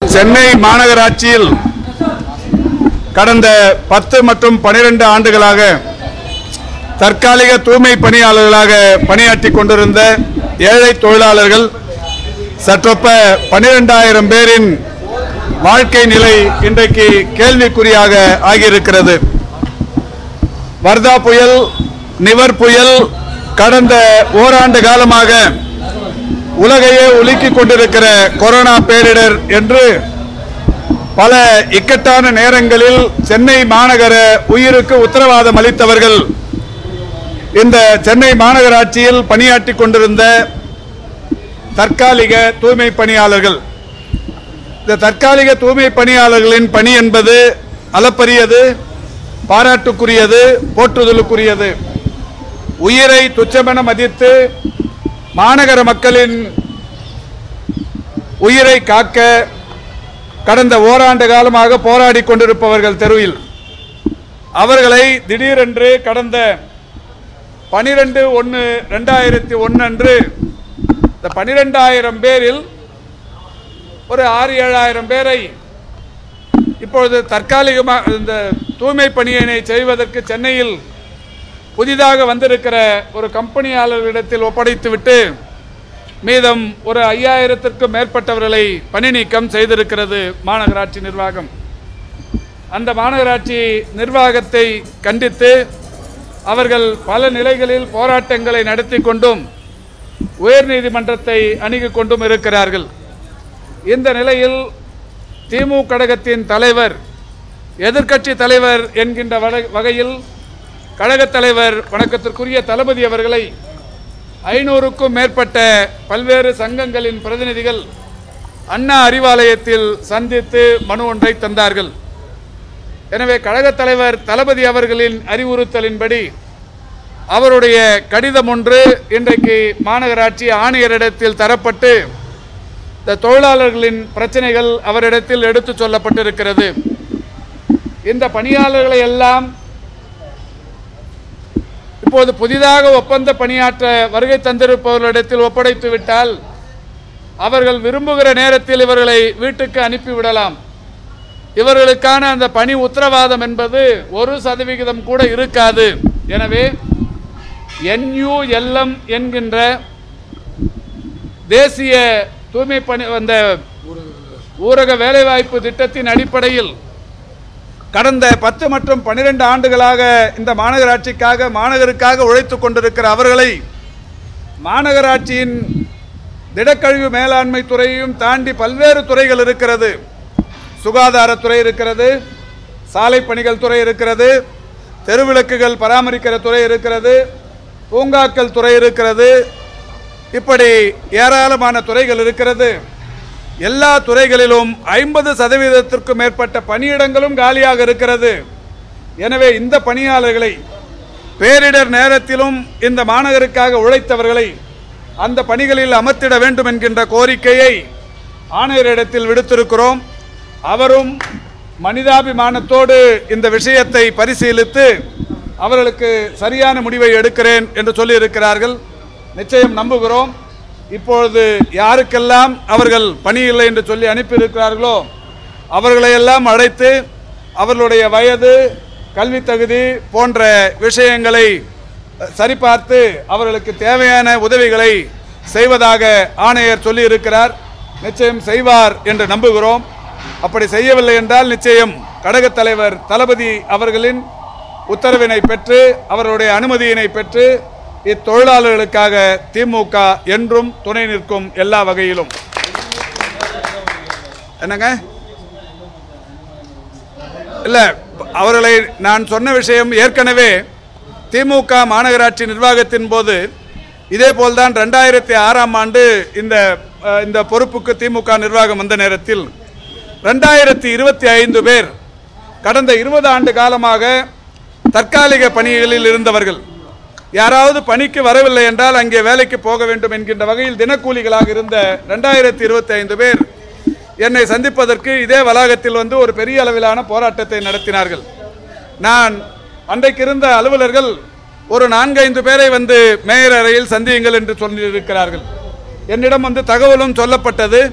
சென்னை மாநகராட்சியில் கடந்த பத்து மற்றும் பனிரெண்டு ஆண்டுகளாக தற்காலிக தூய்மை பணியாளர்களாக பணியாற்றி கொண்டிருந்த ஏழை தொழிலாளர்கள் சற்றொப்ப பனிரெண்டாயிரம் பேரின் வாழ்க்கை நிலை இன்றைக்கு கேள்விக்குறியாக ஆகியிருக்கிறது வர்தா புயல் நிவர் புயல் கடந்த ஓராண்டு காலமாக உலகையே உலுக்கிக் கொண்டிருக்கிற கொரோனா பேரிடர் என்று பல இக்கட்டான நேரங்களில் சென்னை மாநகர உயிருக்கு உத்தரவாதம் அளித்தவர்கள் இந்த சென்னை மாநகராட்சியில் பணியாற்றி கொண்டிருந்த தற்காலிக தூய்மை பணியாளர்கள் இந்த தற்காலிக தூய்மை பணியாளர்களின் பணி என்பது அளப்பரியது பாராட்டுக்குரியது போற்றுதலுக்குரியது உயிரை துச்சமென மதித்து மாநகர மக்களின் உயிரை காக்க கடந்த ஓராண்டு காலமாக போராடி கொண்டிருப்பவர்கள் தெருவில் அவர்களை திடீரென்று கடந்த பனிரெண்டு ஒன்று ரெண்டாயிரத்தி ஒன்று அன்று இந்த பனிரெண்டாயிரம் பேரில் ஒரு ஆறு ஏழாயிரம் பேரை இப்பொழுது தற்காலிகமாக இந்த தூய்மை பணியினை செய்வதற்கு சென்னையில் புதிதாக வந்திருக்கிற ஒரு கம்பெனியாளர்களிடத்தில் ஒப்படைத்துவிட்டு மீதம் ஒரு ஐயாயிரத்திற்கும் மேற்பட்டவர்களை பணி நீக்கம் செய்திருக்கிறது மாநகராட்சி நிர்வாகம் அந்த மாநகராட்சி நிர்வாகத்தை கண்டித்து அவர்கள் பல நிலைகளில் போராட்டங்களை நடத்தி கொண்டும் உயர்நீதிமன்றத்தை அணுகிக் கொண்டும் இருக்கிறார்கள் இந்த நிலையில் திமுக கழகத்தின் தலைவர் எதிர்க்கட்சி தலைவர் என்கின்ற வகை- வகையில் கழகத் தலைவர் வணக்கத்திற்குரிய தளபதி அவர்களை ஐநூறுக்கும் மேற்பட்ட பல்வேறு சங்கங்களின் பிரதிநிதிகள் அண்ணா அறிவாலயத்தில் சந்தித்து மனு ஒன்றை தந்தார்கள் எனவே கழகத் தலைவர் தளபதி அவர்களின் அறிவுறுத்தலின்படி அவருடைய கடிதம் ஒன்று இன்றைக்கு மாநகராட்சி ஆணையரிடத்தில் தரப்பட்டு இந்த தொழிலாளர்களின் பிரச்சனைகள் அவரிடத்தில் எடுத்துச் சொல்லப்பட்டிருக்கிறது இந்த பணியாளர்களை எல்லாம் இப்போது புதிதாக ஒப்பந்த பணியாற்ற வருகை தந்திருப்பவர்களிடத்தில் ஒப்படைத்து விட்டால் அவர்கள் விரும்புகிற நேரத்தில் இவர்களை வீட்டுக்கு அனுப்பிவிடலாம் இவர்களுக்கான அந்த பணி உத்தரவாதம் என்பது ஒரு சதவிகிதம் கூட இருக்காது எனவே என்யூஎல்எம் என்கின்ற தேசிய தூய்மை பணி அந்த ஊரக வேலைவாய்ப்பு திட்டத்தின் அடிப்படையில் கடந்த பத்து மற்றும் பன்னிரெண்டு ஆண்டுகளாக இந்த மாநகராட்சிக்காக மாநகருக்காக உழைத்துக் கொண்டிருக்கிற அவர்களை மாநகராட்சியின் திடக்கழிவு மேலாண்மை துறையையும் தாண்டி பல்வேறு துறைகள் இருக்கிறது சுகாதாரத்துறை இருக்கிறது சாலை பணிகள் துறை இருக்கிறது தெருவிளக்குகள் பராமரிக்கிற துறை இருக்கிறது பூங்காக்கள் துறை இருக்கிறது இப்படி ஏராளமான துறைகள் இருக்கிறது எல்லா துறைகளிலும் ஐம்பது சதவீதத்திற்கும் மேற்பட்ட பணியிடங்களும் காலியாக இருக்கிறது எனவே இந்த பணியாளர்களை பேரிடர் நேரத்திலும் இந்த மாநகருக்காக உழைத்தவர்களை அந்த பணிகளில் அமர்த்திட வேண்டும் என்கின்ற கோரிக்கையை ஆணையரிடத்தில் விடுத்திருக்கிறோம் அவரும் மனிதாபிமானத்தோடு இந்த விஷயத்தை பரிசீலித்து அவர்களுக்கு சரியான முடிவை எடுக்கிறேன் என்று சொல்லியிருக்கிறார்கள் நிச்சயம் நம்புகிறோம் இப்பொழுது யாருக்கெல்லாம் அவர்கள் பணி இல்லை என்று சொல்லி அனுப்பியிருக்கிறார்களோ அவர்களையெல்லாம் அழைத்து அவர்களுடைய வயது கல்வி தகுதி போன்ற விஷயங்களை அஹ், சரிபார்த்து அவர்களுக்கு தேவையான உதவிகளை செய்வதாக ஆணையர் சொல்லியிருக்கிறார் நிச்சயம் செய்வார் என்று நம்புகிறோம் அப்படி செய்யவில்லை என்றால் நிச்சயம் கழகத் தலைவர் தளபதி அவர்களின் உத்தரவினை பெற்று அவர்களுடைய அனுமதியினை பெற்று இத்தொழிலாளர்களுக்காக திமுக என்றும் துணை நிற்கும் எல்லா வகையிலும் என்னங்க இல்ல அவர்களை நான் சொன்ன விஷயம் ஏற்கனவே திமுக மாநகராட்சி நிர்வாகத்தின் போது இதே போல்தான் ரெண்டாயிரத்தி ஆறாம் ஆண்டு இந்த அஹ், இந்த பொறுப்புக்கு திமுக நிர்வாகம் வந்த நேரத்தில் ரெண்டாயிரத்தி இருபத்தி ஐந்து பேர் கடந்த இருபது ஆண்டு காலமாக தற்காலிக பணிகளில் இருந்தவர்கள் யாராவது பணிக்கு வரவில்லை என்றால் அங்கே வேலைக்கு போக வேண்டும் என்கின்ற வகையில் தினக்கூலிகளாக இருந்த ரெண்டாயிரத்தி இருபத்தி ஐந்து பேர் என்னை சந்திப்பதற்கு இதே வளாகத்தில் வந்து ஒரு பெரிய அளவிலான போராட்டத்தை நடத்தினார்கள் நான் அன்றைக்கு இருந்த அலுவலர்கள் ஒரு நான்கைந்து பேரை வந்து மேயர் அறையில் சந்தியுங்கள் என்று சொல்லியிருக்கிறார்கள் என்னிடம் வந்து தகவலும் சொல்லப்பட்டது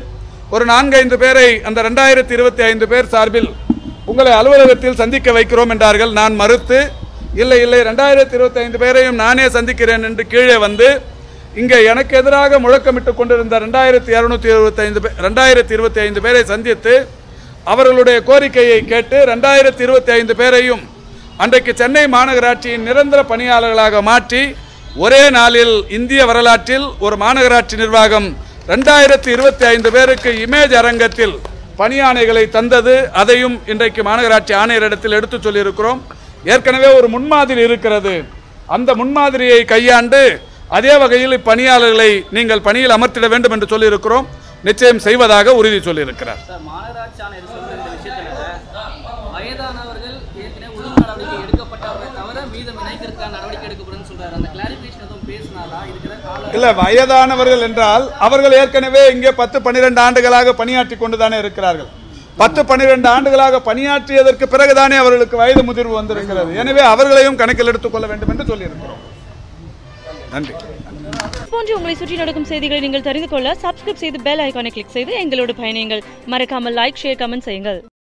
ஒரு நான்கைந்து பேரை அந்த ரெண்டாயிரத்தி இருபத்தி ஐந்து பேர் சார்பில் உங்களை அலுவலகத்தில் சந்திக்க வைக்கிறோம் என்றார்கள் நான் மறுத்து இல்லை இல்லை ரெண்டாயிரத்தி இருபத்தி ஐந்து பேரையும் நானே சந்திக்கிறேன் என்று கீழே வந்து இங்கே எனக்கு எதிராக முழக்கமிட்டு கொண்டிருந்த ரெண்டாயிரத்தி இரநூத்தி இருபத்தைந்து பே ரெண்டாயிரத்தி இருபத்தி ஐந்து பேரை சந்தித்து அவர்களுடைய கோரிக்கையை கேட்டு ரெண்டாயிரத்தி இருபத்தி ஐந்து பேரையும் அன்றைக்கு சென்னை மாநகராட்சியின் நிரந்தர பணியாளர்களாக மாற்றி ஒரே நாளில் இந்திய வரலாற்றில் ஒரு மாநகராட்சி நிர்வாகம் ரெண்டாயிரத்தி இருபத்தி ஐந்து பேருக்கு இமேஜ் அரங்கத்தில் பணியாணைகளை தந்தது அதையும் இன்றைக்கு மாநகராட்சி ஆணையரிடத்தில் எடுத்துச் சொல்லியிருக்கிறோம் ஏற்கனவே ஒரு முன்மாதிரி இருக்கிறது அந்த முன்மாதிரியை கையாண்டு அதே வகையில் இப்பணியாளர்களை நீங்கள் பணியில் அமர்த்திட வேண்டும் என்று சொல்லியிருக்கிறோம் நிச்சயம் செய்வதாக உறுதி சொல்லியிருக்கிறார் சார் மாநகராட்சி ஆணையர் சொல்ற இந்த விஷயத்துல வயதானவர்கள் ஏற்கனவே ஒழுங்கு நடவடிக்கை எடுக்கப்பட்டவர்கள் தவிர மீதம் இணைக்கிறதுக்கான நடவடிக்கை எடுக்கப்படும்னு சொல்றாரு அந்த கிளாரிபிகேஷன் எதுவும் பேசினாரா இதுக்கு ஏதாவது கால இல்ல வயதானவர்கள் என்றால் அவர்கள் ஏற்கனவே இங்கே பத்து பன்னிரெண்டு ஆண்டுகளாக பணியாற்றி கொண்டுதானே இருக்கிறார்கள் பத்து பன்னிரெண்டு ஆண்டுகளாக பணியாற்றியதற்கு பிறகுதானே அவர்களுக்கு வயது முதிர்வு வந்திருக்கிறது எனவே அவர்களையும் கணக்கில் எடுத்துக்கொள்ள வேண்டும் என்று சொல்லியிருக்கிறோம் நன்றி போன்று உங்களை சுற்றி நடக்கும் செய்திகளை நீங்கள் தெரிந்து கொள்ள சப்ஸ்கிரைப் செய்து பெல் ஐகானை கிளிக் செய்து எங்களோடு பயணியுங்கள் மறக்காமல் லைக் ஷேர் கமெண்ட் செய்யுங்கள்